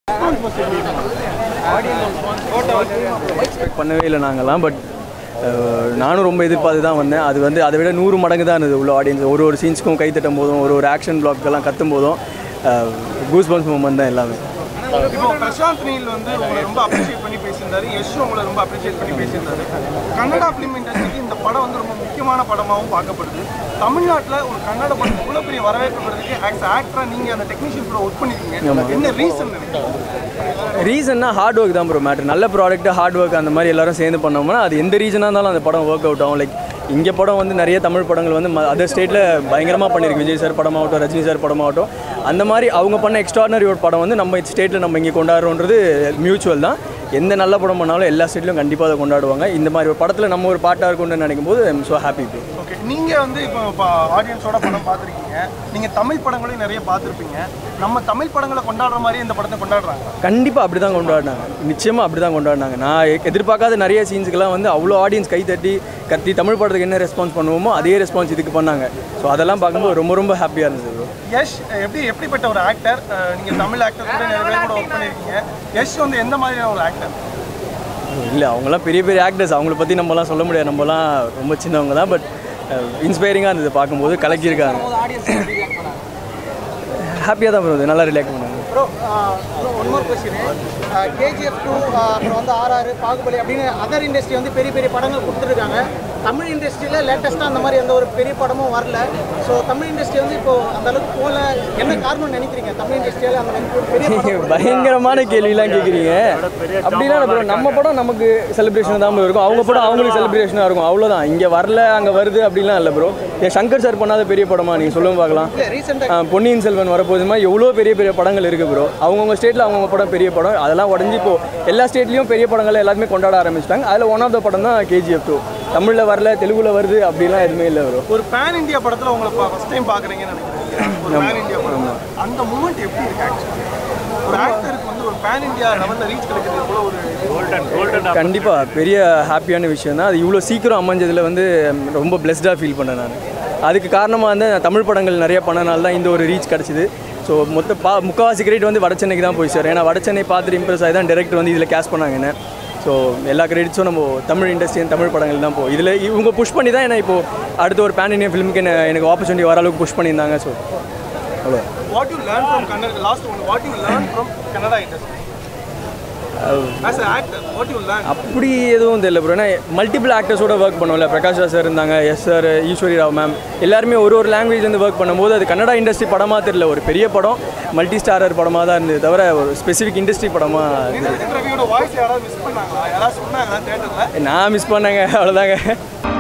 expect பண்ணவே இல்லை நாங்கள்லாம் பட் நானும் ரொம்ப எதிர்பார்த்து தான் வந்தேன் அது வந்து அதை விட நூறு மடங்கு தான் இருந்தது உள்ள ஆடியன்ஸ் ஒரு ஒரு சீன்ஸ்க்கும் கை தட்டும் போதும் ஒரு ஒரு ஆக்ஷன் பிளாக்கெல்லாம் கத்தும் போதும் கூஸ் பம்ஸ் மூமெண்ட் தான் எல்லாமே இப்போ பிரசாந்த் நீல் வந்து உங்களை ரொம்ப அப்ரிஷியேட் பண்ணி பேசியிருந்தாரு யஷ் உங்களை ரொம்ப அப்ரிஷியேட் பண்ணி பேசியிருந்தாரு கன்னடா ஃபிலிம் இண்டஸ்ட்ரிக்கு இந்த படம் வந்து ரொம்ப முக்கியமான படமாகவும் பார்க்கப்படுது தமிழ்நாட்டில் ஒரு கன்னட படம் இவ்வளோ பெரிய வரவேற்பு பெறதுக்கு ஆக்ஸ் ஆக்டராக நீங்கள் அந்த டெக்னீஷியன் கூட ஒர்க் பண்ணிருக்கீங்க என்ன ரீசன் நினைக்கிறீங்க ரீசன்னா ஹார்ட் ஒர்க் தான் ப்ரோ மேட்ரு நல்ல ப்ராடக்ட் ஹார்ட் ஒர்க் அந்த மாதிரி எல்லாரும் சேர்ந்து பண்ணோம்னா அது எந்த ரீசனாக இருந்தாலும் அந்த படம் ஒர்க் அவுட் ஆகும் லைக் இங்கே படம் வந்து நிறைய தமிழ் படங்கள் வந்து அதர் ஸ்டேட்டில் பயங்கரமாக பண்ணியிருக்கு விஜய் சார் படமாகட்டும் ரஜினி சார் படமாகட்டும் அந்த மாதிரி அவங்க பண்ண எக்ஸ்ட்ராடனரி ஒரு படம் வந்து நம்ம ஸ்டேட்டில் நம்ம இங்கே கொண்டாடுறோன்றது மியூச்சுவல் தான் எந்த நல்ல படம் பண்ணாலும் எல்லா ஸ்டேட்லையும் கண்டிப்பாக அதை கொண்டாடுவாங்க இந்த மாதிரி ஒரு படத்தில் நம்ம ஒரு பாட்டாக இருக்கும்னு நினைக்கும் போது I'm so happy bro okay நீங்கள் வந்து இப்போ ஆடியன்ஸோட படம் பார்த்துருக்கீங்க நீங்கள் தமிழ் படங்களையும் நிறைய பார்த்துருப்பீங்க நம்ம தமிழ் படங்களை கொண்டாடுற மாதிரி இந்த படத்தை கொண்டாடுறாங்க கண்டிப்பாக அப்படி தான் கொண்டாடினாங்க நிச்சயமாக அப்படி தான் கொண்டாடினாங்க நான் எ- எதிர்பார்க்காத நிறைய சீன்ஸுக்கெல்லாம் வந்து அவ்வளோ ஆடியன்ஸ் கை தட்டி கத்தி தமிழ் படத்துக்கு என்ன ரெஸ்பான்ஸ் பண்ணுவோமோ அதே ரெஸ்பான்ஸ் இதுக்கு பண்ணாங்க ஸோ அதெல்லாம் பார்க்கும்போது ரொம்ப ரொம்ப ஹாப்பியாக இருந்தது ப்ரோ யஷ் எப்படி எப்படிப்பட்ட ஒரு ஆக்டர் நீங்கள் தமிழ் ஆக்டர் கூட நிறைய பேர் கூட ஒர்க் பண்ணியிருக்கீங்க யஷ் வந்து எந்த மாதிரியான ஒரு ஆக்டர் இல்லை அவங்களாம் பெரிய பெரிய ஆக்டர்ஸ் அவங்கள பற்றி நம்மலாம் சொல்ல முடியாது நம்மலாம் ரொம்ப சின்னவங்க தான் பட் இன்ஸ்பைரிங்காக இருந்தது பார்க்கும்போது கலக்கியிருக்காங்க ஹாப்பியாக தான் இருந்தது நல்லா ரிலாக்ஸ் பண்ணாங்க bro one more question KGF two அப்புறம் வந்து ஆர்ஆர் பாகுபலி அப்படின்னு அதர் இண்டஸ்ட்ரி வந்து பெரிய பெரிய படங்கள் கொடுத்துருக்காங்க தமிழ் இண்டஸ்ட்ரியில் லேட்டஸ்ட்டாக அந்த மாதிரி எந்த ஒரு பெரிய படமும் வரல ஸோ தமிழ் இண்டஸ்ட்ரி வந்து இப்போ அந்த அளவுக்கு போல என்ன காரணம்னு நினைக்கிறீங்க தமிழ் இண்டஸ்ட்ரியால் அந்த மாதிரி ஒரு பெரிய படம் பயங்கரமான கேள்விலாம் கேட்குறீங்க அப்படிலாம் ப்ரோ நம்ம படம் நமக்கு செலிப்ரேஷன் தான் bro இருக்கும் அவங்க படம் அவங்களுக்கு செலிப்ரேஷனாக இருக்கும் அவ்வளோதான் இங்கே வரல அங்கே வருது அப்படிலாம் இல்லை ப்ரோ ஏன் சங்கர் சார் பண்ணாத பெரிய படமா நீங்கள் சொல்லுங்க பார்க்கலாம் இல்லை ரீசெண்டாக ஆ, பொன்னியின் செல்வன் வரப்போதுமா எவ்வளோ பெரிய பெரிய படங்கள் இருக்குது ப்ரோ அவங்கவுங்க ஸ்டேட்டில் அவங்கவுங்க படம் பெரிய படம் அதெல்லாம் உடஞ்சி இப்போ எல்லா ஸ்டேட்லேயும் பெரிய படங்கள் எல்லாருமே கொண்டாட ஆரம்பிச்சிட்டாங்க அதில் ஒன் ஆஃப் த படம் தான் கேஜிஎஃப் டூ தமிழில் வரல தெலுங்குல வருது அப்படிலாம் எதுவுமே இல்லை ப்ரோ ஒரு பேன் இந்தியா படத்தில் உங்களை ஃபர்ஸ்ட் டைம் பார்க்குறீங்கன்னு நினைக்கிறேன் ஒரு பேன் இந்தியா படம் அந்த மூமெண்ட் எப்படி இருக்கு ஆக்சுவலி ஒரு ஆக்டருக்கு வந்து ஒரு பேன் இந்தியா லெவலில் ரீச் கிடைக்கிறது போல ஒரு கண்டிப்பாக பெரிய ஹாப்பியான விஷயம் தான் அது இவ்வளோ சீக்கிரம் அமைஞ்சதில் வந்து ம், ரொம்ப பிளெஸ்டாக ஃபீல் பண்ணேன் நான் அதுக்கு காரணமாக வந்து நான் தமிழ் படங்கள் நிறைய பண்ணனால தான் இந்த ஒரு ரீச் கிடச்சிது ஸோ மொத்த பா முக்கால்வாசி கிரெடிட் வந்து வட சென்னைக்கு தான் போய் சார் ஏன்னா வட சென்னை பார்த்துட்டு இம்ப்ரெஸ் ஆகி தான் டேரக்டர் வந்து இதில் கேஸ் பண்ணாங்க என்ன ஸோ எல்லா கிரெடிட்ஸும் நம்ம தமிழ் இண்டஸ்ட்ரி தமிழ் படங்கள் தான் போ இதில் இவங்க புஷ் பண்ணி தான் என்ன இப்போது அடுத்த ஒரு பேன் இண்டியன் ஃபிலிமுக்கு என்ன எனக்கு ஆப்பர்ச்சுனிட்டி வர அளவுக்கு புஷ் பண்ணியிருந்தாங்க ஸோ அவ்வளோ what you learn from Kannada last one what you learn from Kannada industry as a actor what you learn அப்படி எதுவும் தெரியல ப்ரோ ஏன்னா மல்டிபிள் ஆக்டர்ஸோட ஒர்க் பண்ணோம்ல பிரகாஷ் ராஜ் சார் இருந்தாங்க S sir Eshwari Rao ma'am எல்லாருமே ஒரு ஒரு லாங்குவேஜ்லேருந்து ஒர்க் பண்ணும்போது அது கன்னடா இண்டஸ்ட்ரி படமாக தெரியல ஒரு பெரிய படம் மல்டி ஸ்டாரர் படமாக தான் இருந்தது தவிர ஒரு ஸ்பெசிஃபிக் இண்டஸ்ட்ரி படமாக இருந்தது ரவியோட வாய்ஸ் யாராவது மிஸ் பண்ணாங்களா யாராவது சொன்னாங்களா தேட்டரில் நான் மிஸ் பண்ணேங்க அவ்வளோதாங்க